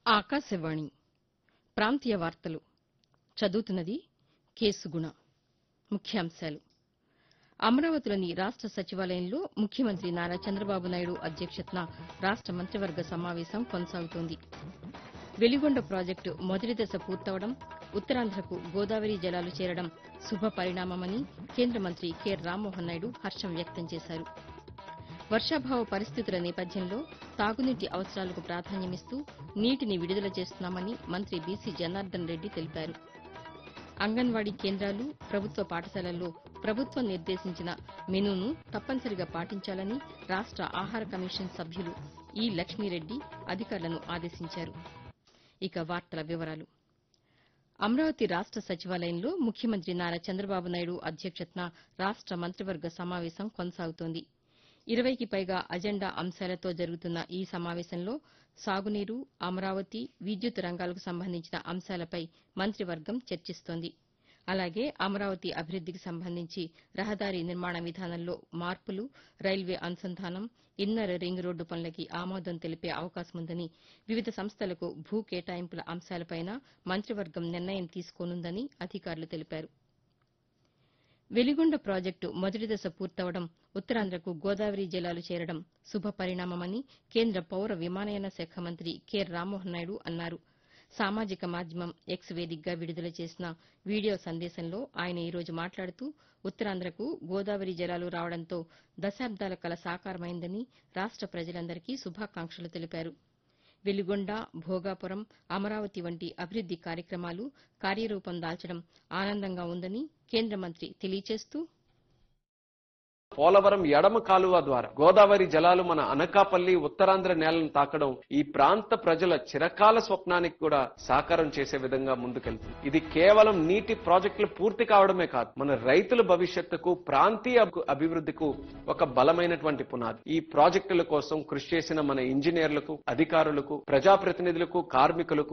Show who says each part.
Speaker 1: ఆకాశవాణి ప్రాంతీయ వార్తలు చదువుతున్నది కేసుగుణ ముఖ్యాంశాలు అమరావతిలోని రాష్ట సచివాలయంలో ముఖ్యమంత్రి నారా చంద్రబాబు నాయుడు అధ్యక్షతన రాష్ట మంత్రివర్గ సమావేశం కొనసాగుతోంది వెలిగొండ ప్రాజెక్టు మొదటి దశ పూర్తవడం ఉత్తరాంధ్రకు గోదావరి జలాలు చేరడం శుభ పరిణామమని కేంద్ర మంత్రి కె రామ్మోహన్ నాయుడు హర్షం వ్యక్తం చేశారు వర్షాభావ పరిస్థితుల నేపథ్యంలో తాగునీటి అవసరాలకు ప్రాధాన్యమిస్తూ నీటిని విడుదల చేస్తున్నామని మంత్రి బీసీ జనార్దన్ రెడ్డి తెలిపారు అంగన్వాడీ కేంద్రాలు ప్రభుత్వ పాఠశాలల్లో ప్రభుత్వం నిర్దేశించిన మెనూను తప్పనిసరిగా పాటించాలని రాష్ట ఆహార కమిషన్ సభ్యులు ఈ లక్ష్మీరెడ్డి అధికారులను ఆదేశించారు ఇక వార్తల వివరాలు అమరావతి రాష్ట సచివాలయంలో ముఖ్యమంత్రి నారా చంద్రబాబు నాయుడు అధ్యక్షతన రాష్ట మంత్రివర్గ సమావేశం కొనసాగుతోంది ఇరవైకి పైగా అజెండా అంశాలతో జరుగుతున్న ఈ సమావేశంలో సాగునీరు అమరావతి విద్యుత్ రంగాలకు సంబంధించిన అంశాలపై మంత్రివర్గం చర్చిస్తోంది అలాగే అమరావతి అభివృద్దికి సంబంధించి రహదారి నిర్మాణ విధానంలో మార్పులు రైల్వే అనుసంధానం ఇన్నర్ రింగ్ రోడ్డు పనులకి ఆమోదం తెలిపే అవకాశముందని వివిధ సంస్థలకు భూ కేటాయింపుల అంశాలపైన మంత్రివర్గం నిర్ణయం తీసుకోనుందని అధికారులు తెలిపారు వెలిగొండ ప్రాజెక్టు మొదటి దశ పూర్తవడం ఉత్తరాంధ్రకు గోదావరి జలాలు చేరడం శుభ పరిణామమని కేంద్ర పౌర విమానయాన శాఖ మంత్రి కె రామ్మోహన్ నాయుడు అన్నారు సామాజిక మాధ్యమం ఎక్స్ వేదికగా విడుదల చేసిన వీడియో సందేశంలో ఆయన ఈ రోజు మాట్లాడుతూ ఉత్తరాంధ్రకు గోదావరి జలాలు రావడంతో దశాబ్దాల కల సాకారమైందని రాష్ట ప్రజలందరికీ శుభాకాంక్షలు తెలిపారు వెలిగొండ భోగాపురం అమరావతి వంటి అభివృద్ది కార్యక్రమాలు కార్యరూపం దాల్చడం ఆనందంగా ఉందని కేంద్ర మంత్రి తెలియచేస్తూ
Speaker 2: పోలవరం ఎడమ కాలువ ద్వారా గోదావరి జలాలు మన అనకాపల్లి ఉత్తరాంధ్ర నేలను తాకడం ఈ ప్రాంత ప్రజల చిరకాల స్వప్నానికి కూడా సాకారం చేసే విధంగా ముందుకెళ్తుంది ఇది కేవలం నీటి ప్రాజెక్టులు పూర్తి కావడమే కాదు మన రైతుల భవిష్యత్తుకు ప్రాంతీయ అభి- అభివృద్ధికు ఒక బలమైనటువంటి పునాది ఈ ప్రాజెక్టుల కోసం కృషి చేసిన మన ఇంజనీర్లకు అధికారులకు ప్రజాప్రతినిధులకు కార్మికులకు